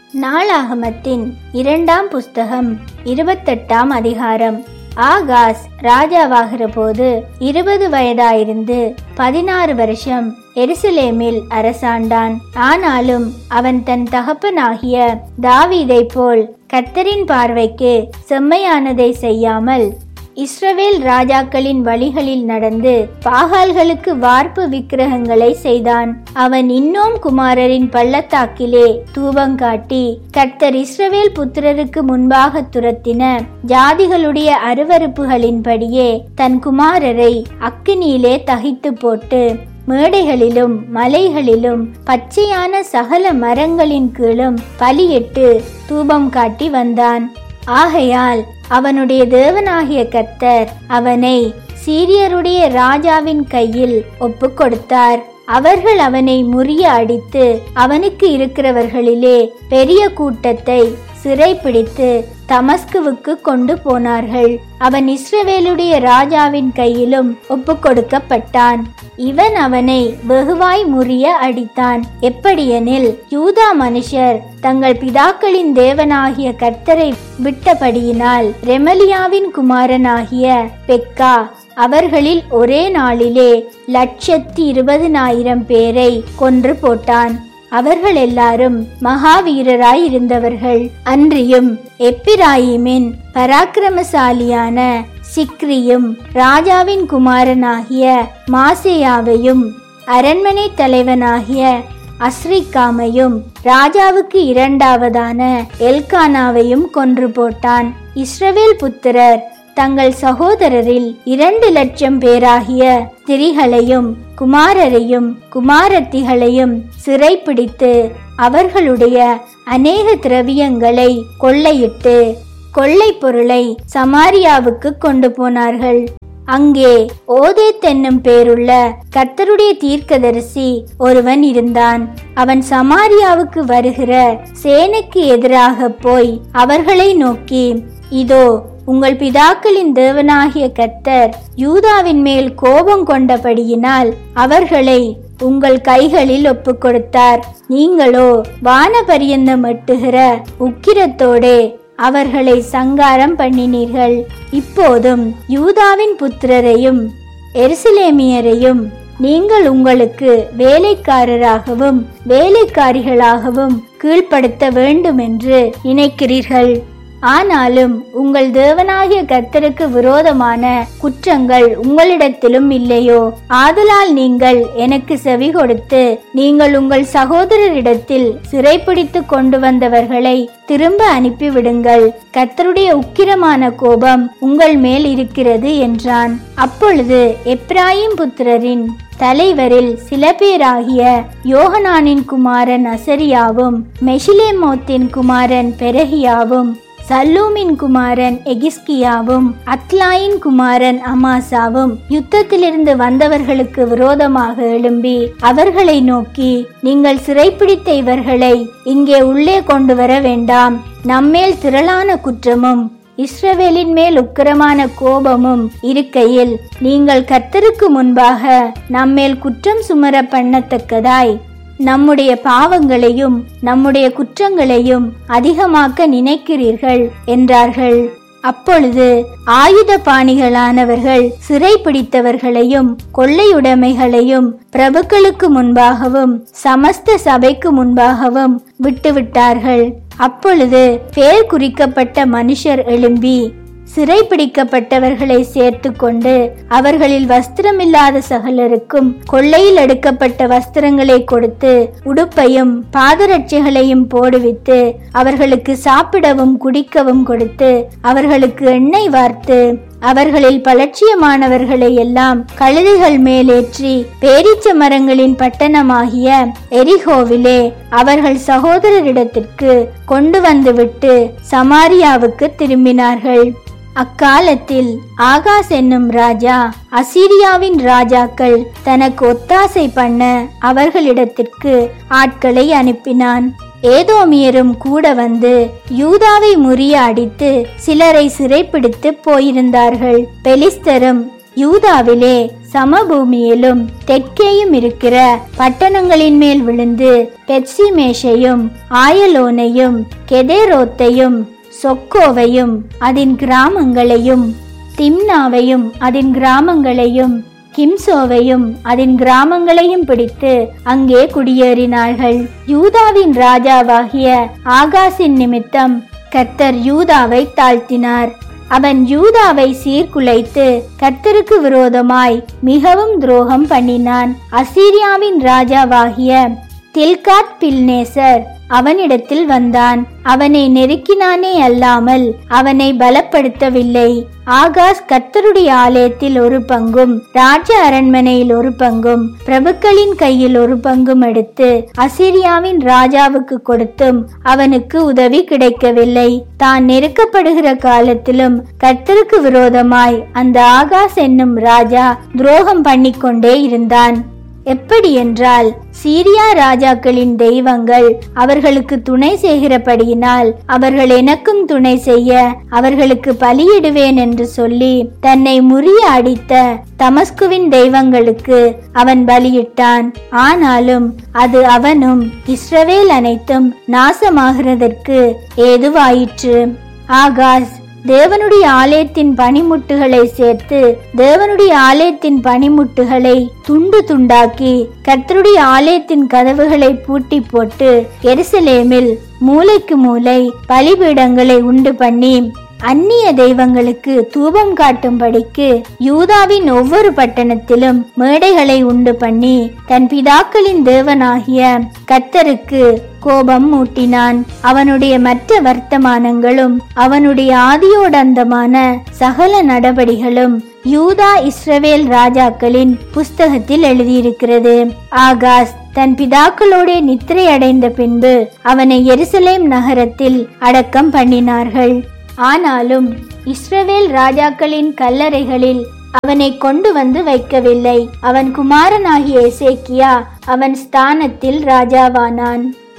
நாளாகமத்தின் இரண்டாம் புஸ்தகம் இருபத்தெட்டாம் அதிகாரம் ஆகாஸ் ராஜாவாகிற போது இருபது வயதாயிருந்து பதினாறு வருஷம் எருசலேமில் அரசாண்டான் ஆனாலும் அவன் தன் தகப்பனாகிய தாவீதைப் போல் கர்த்தரின் பார்வைக்கு செம்மையானதை செய்யாமல் இஸ்ரவேல் ராஜாக்களின் வழிகளில் நடந்து பாகால்களுக்கு வார்ப்பு விக்கிரகங்களை செய்தான் அவன் இன்னும் குமாரரின் பள்ளத்தாக்கிலே தூபங்காட்டி கர்த்தர் இஸ்ரவேல் புத்திரருக்கு முன்பாக துரத்தின ஜாதிகளுடைய அருவருப்புகளின்படியே தன் குமாரரை அக்கினியிலே தகித்து போட்டு மேடைகளிலும் மலைகளிலும் பச்சையான சகல மரங்களின் கீழும் பலியிட்டு தூபம் காட்டி வந்தான் ஆகையால் அவனுடைய தேவனாகிய கர்த்தர் அவனை சீரியருடைய ராஜாவின் கையில் ஒப்பு கொடுத்தார் அவர்கள் அவனை முறிய அடித்து அவனுக்கு இருக்கிறவர்களிலே பெரிய கூட்டத்தை சிறைப்பிடித்து தமஸ்குவுக்கு கொண்டு போனார்கள் அவன் இஸ்ரவேலுடைய ராஜாவின் கையிலும் ஒப்பு கொடுக்கப்பட்டான் இவன் அவனை வெகுவாய் முறிய அடித்தான் எப்படியெனில் யூதா மனுஷர் தங்கள் பிதாக்களின் தேவனாகிய கர்த்தரை விட்டபடியினால் ரெமலியாவின் குமாரனாகிய பெக்கா அவர்களில் ஒரே நாளிலே லட்சத்தி இருபதினாயிரம் பேரை கொன்று போட்டான் அவர்கள் எல்லாரும் மகாவீரராய் இருந்தவர்கள் அன்றியும் எப்பிராயிமின் பராக்கிரமசாலியான சிக்ரியும் ராஜாவின் குமாரனாகிய மாசேயாவையும் அரண்மனை தலைவனாகிய அஸ்ரிகாமையும் ராஜாவுக்கு இரண்டாவதான எல்கானாவையும் கொன்று போட்டான் இஸ்ரவேல் புத்திரர் தங்கள் சகோதரரில் இரண்டு லட்சம் பேராகிய ஸ்திரிகளையும் குமாரரையும் குமாரத்திகளையும் சிறைப்பிடித்து அவர்களுடைய அநேக திரவியங்களை கொள்ளையிட்டு கொள்ளை பொருளை சமாரியாவுக்கு கொண்டு போனார்கள் அங்கே ஓதேத் என்னும் பேருள்ள கர்த்தருடைய தீர்க்கதரிசி ஒருவன் இருந்தான் அவன் சமாரியாவுக்கு வருகிற சேனைக்கு எதிராக போய் அவர்களை நோக்கி இதோ உங்கள் பிதாக்களின் தேவனாகிய கர்த்தர் யூதாவின் மேல் கோபம் கொண்டபடியினால் அவர்களை உங்கள் கைகளில் ஒப்பு கொடுத்தார் நீங்களோ வானபரியந்தம் எட்டுகிற உக்கிரத்தோடே அவர்களை சங்காரம் பண்ணினீர்கள் இப்போதும் யூதாவின் புத்திரரையும் எருசலேமியரையும் நீங்கள் உங்களுக்கு வேலைக்காரராகவும் வேலைக்காரிகளாகவும் கீழ்ப்படுத்த வேண்டும் என்று நினைக்கிறீர்கள் ஆனாலும் உங்கள் தேவனாகிய கர்த்தருக்கு விரோதமான குற்றங்கள் உங்களிடத்திலும் இல்லையோ ஆதலால் நீங்கள் எனக்கு செவி கொடுத்து நீங்கள் உங்கள் சகோதரரிடத்தில் சிறைப்பிடித்து கொண்டு வந்தவர்களை திரும்ப அனுப்பிவிடுங்கள் கர்த்தருடைய உக்கிரமான கோபம் உங்கள் மேல் இருக்கிறது என்றான் அப்பொழுது எப்ராயிம் புத்திரரின் தலைவரில் சில பேராகிய யோகனானின் குமாரன் அசரியாவும் மெஷிலேமோத்தின் குமாரன் பெரகியாவும் சல்லூமின் குமாரன் எகிஸ்கியாவும் அத்லாயின் குமாரன் அமாசாவும் யுத்தத்திலிருந்து வந்தவர்களுக்கு விரோதமாக எழும்பி அவர்களை நோக்கி நீங்கள் சிறைப்பிடித்த இவர்களை இங்கே உள்ளே கொண்டு வர வேண்டாம் நம்மேல் திரளான குற்றமும் இஸ்ரவேலின் மேல் உக்கிரமான கோபமும் இருக்கையில் நீங்கள் கர்த்தருக்கு முன்பாக நம்மேல் குற்றம் சுமர பண்ணத்தக்கதாய் நம்முடைய பாவங்களையும் நம்முடைய குற்றங்களையும் அதிகமாக்க நினைக்கிறீர்கள் என்றார்கள் அப்பொழுது ஆயுத பாணிகளானவர்கள் சிறைப்பிடித்தவர்களையும் கொள்ளையுடைமைகளையும் பிரபுக்களுக்கு முன்பாகவும் சமஸ்த சபைக்கு முன்பாகவும் விட்டுவிட்டார்கள் அப்பொழுது பேர் குறிக்கப்பட்ட மனுஷர் எழும்பி சிறைப்பிடிக்கப்பட்டவர்களை சேர்த்து கொண்டு அவர்களில் வஸ்திரமில்லாத சகலருக்கும் கொள்ளையில் எடுக்கப்பட்ட வஸ்திரங்களை கொடுத்து உடுப்பையும் பாதரட்சைகளையும் போடுவித்து அவர்களுக்கு சாப்பிடவும் குடிக்கவும் கொடுத்து அவர்களுக்கு எண்ணெய் வார்த்து அவர்களில் பலட்சியமானவர்களை எல்லாம் கழுதைகள் மேலேற்றி பேரீச்ச மரங்களின் பட்டணமாகிய எரிகோவிலே அவர்கள் சகோதரரிடத்திற்கு கொண்டு வந்துவிட்டு சமாரியாவுக்கு திரும்பினார்கள் அக்காலத்தில் ஆகாஸ் என்னும் ராஜா அசீரியாவின் ராஜாக்கள் தனக்கு ஒத்தாசை பண்ண அவர்களிடத்திற்கு ஆட்களை அனுப்பினான் ஏதோமியரும் கூட வந்து யூதாவை முறிய அடித்து சிலரை சிறைப்பிடித்து போயிருந்தார்கள் பெலிஸ்தரும் யூதாவிலே சமபூமியிலும் தெற்கேயும் இருக்கிற பட்டணங்களின் மேல் விழுந்து பெட்சிமேஷையும் ஆயலோனையும் கெதேரோத்தையும் சொக்கோவையும் அதன் கிராமங்களையும் திம்னாவையும் அதன் கிராமங்களையும் கிம்சோவையும் அதன் கிராமங்களையும் பிடித்து அங்கே குடியேறினார்கள் யூதாவின் ராஜாவாகிய ஆகாசின் நிமித்தம் கர்த்தர் யூதாவை தாழ்த்தினார் அவன் யூதாவை சீர்குலைத்து கர்த்தருக்கு விரோதமாய் மிகவும் துரோகம் பண்ணினான் அசீரியாவின் ராஜாவாகிய தில்காத் பில்நேசர் அவனிடத்தில் வந்தான் அவனை நெருக்கினானே அல்லாமல் அவனை பலப்படுத்தவில்லை ஆகாஷ் கர்த்தருடைய ஆலயத்தில் ஒரு பங்கும் ராஜ அரண்மனையில் ஒரு பங்கும் பிரபுக்களின் கையில் ஒரு பங்கும் எடுத்து அசிரியாவின் ராஜாவுக்கு கொடுத்தும் அவனுக்கு உதவி கிடைக்கவில்லை தான் நெருக்கப்படுகிற காலத்திலும் கர்த்தருக்கு விரோதமாய் அந்த ஆகாஷ் என்னும் ராஜா துரோகம் பண்ணிக்கொண்டே இருந்தான் எப்படி என்றால் சீரியா ராஜாக்களின் தெய்வங்கள் அவர்களுக்கு துணை செய்கிறபடியினால் அவர்கள் எனக்கும் துணை செய்ய அவர்களுக்கு பலியிடுவேன் என்று சொல்லி தன்னை முறிய அடித்த தமஸ்குவின் தெய்வங்களுக்கு அவன் பலியிட்டான் ஆனாலும் அது அவனும் இஸ்ரவேல் அனைத்தும் நாசமாகிறதற்கு ஏதுவாயிற்று ஆகாஷ் தேவனுடைய ஆலயத்தின் பனிமுட்டுகளை சேர்த்து தேவனுடைய ஆலயத்தின் பனிமுட்டுகளை துண்டு துண்டாக்கி கர்த்தருடைய ஆலயத்தின் கதவுகளை பூட்டி போட்டு எருசலேமில் மூலைக்கு மூலை பலிபீடங்களை உண்டு பண்ணி அந்நிய தெய்வங்களுக்கு தூபம் காட்டும்படிக்கு யூதாவின் ஒவ்வொரு பட்டணத்திலும் மேடைகளை உண்டு பண்ணி தன் பிதாக்களின் தேவனாகிய கர்த்தருக்கு கோபம் மூட்டினான் அவனுடைய மற்ற வர்த்தமானங்களும் அவனுடைய ஆதியோடந்தமான சகல நடபடிகளும் யூதா இஸ்ரவேல் ராஜாக்களின் புஸ்தகத்தில் எழுதியிருக்கிறது ஆகாஸ் தன் பிதாக்களோட நித்திரை அடைந்த பின்பு அவனை எருசலேம் நகரத்தில் அடக்கம் பண்ணினார்கள் ஆனாலும் இஸ்ரவேல் ராஜாக்களின் கல்லறைகளில் அவனை கொண்டு வந்து வைக்கவில்லை அவன் குமாரனாகிய எசேக்கியா அவன் ஸ்தானத்தில் ராஜாவானான்